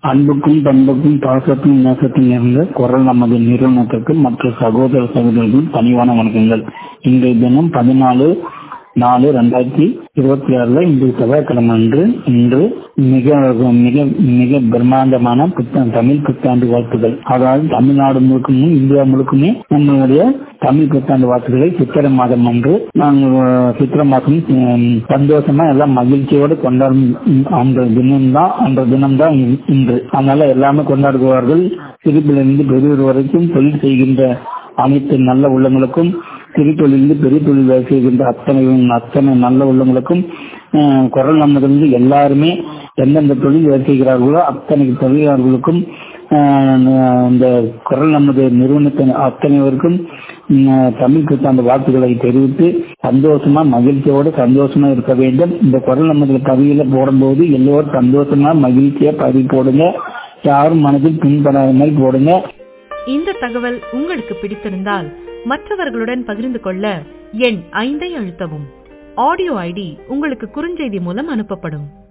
அன்புக்கும் பண்புக்கும் பாசத்தும் நேசத்தும் நிறைந்த குரல் நமது நிறுவனத்திற்கு மற்ற சகோதர சகோதரர்கள் பணிவான வணக்கங்கள் இன்றைய தினம் பதினாலு நாலு ரெண்டாயிரத்தி இருபத்தி ஆறுல இன்று செவ்வாய்க்கிழமை அன்று இன்று மிக மிக மிக பிரம்மாண்டமான புத்தாண்டு தமிழ் புத்தாண்டு வாழ்த்துகள் அதாவது தமிழ்நாடு முழுக்கமும் இந்தியா முழுக்குமே நம்மளுடைய தமிழ் புத்தாண்டு வாழ்த்துக்களை சித்திரை மாதம் அன்று நாங்கள் சித்திரை மாதம் உம், சந்தோஷமா எல்லாம் மகிழ்ச்சியோடு கொண்டாடும் அந்த தினம்தான் அந்த தினம்தான் இ- இன்று அதனால எல்லாமே கொண்டாடுவார்கள் சிறுப்பிலிருந்து பெரியவர் வரைக்கும் தொழில் செய்கின்ற அனைத்து நல்ல உள்ளங்களுக்கும் சிறு தொழிலிருந்து பெரிய தொழில் வேலை செய்கின்ற அத்தனை அத்தனை நல்ல உள்ளங்களுக்கும் அஹ், குரல் நம்மதிலிருந்து எல்லாருமே எந்தெந்த தொழில் வேலை செய்கிறார்களோ அத்தனை தொழிலாளர்களுக்கும் அஹ், இந்த குரல் நமது நிறுவனத்தின் அத்தனைவருக்கும் உம், தமிழ் புத்தாண்டு வாழ்த்துக்களை தெரிவித்து சந்தோஷமா மகிழ்ச்சியோடு சந்தோஷமா இருக்க வேண்டும் இந்த குரல் நமது பதிவில போடும்போது எல்லோரும் சந்தோஷமா மகிழ்ச்சியா பதிவு போடுங்க யாரும் மனதில் பின்படாத மாதிரி போடுங்க இந்த தகவல் உங்களுக்கு பிடித்திருந்தால் மற்றவர்களுடன் பகிர்ந்து கொள்ள எண் ஐந்தை அழுத்தவும் ஆடியோ ஐடி உங்களுக்கு குறுஞ்செய்தி மூலம் அனுப்பப்படும்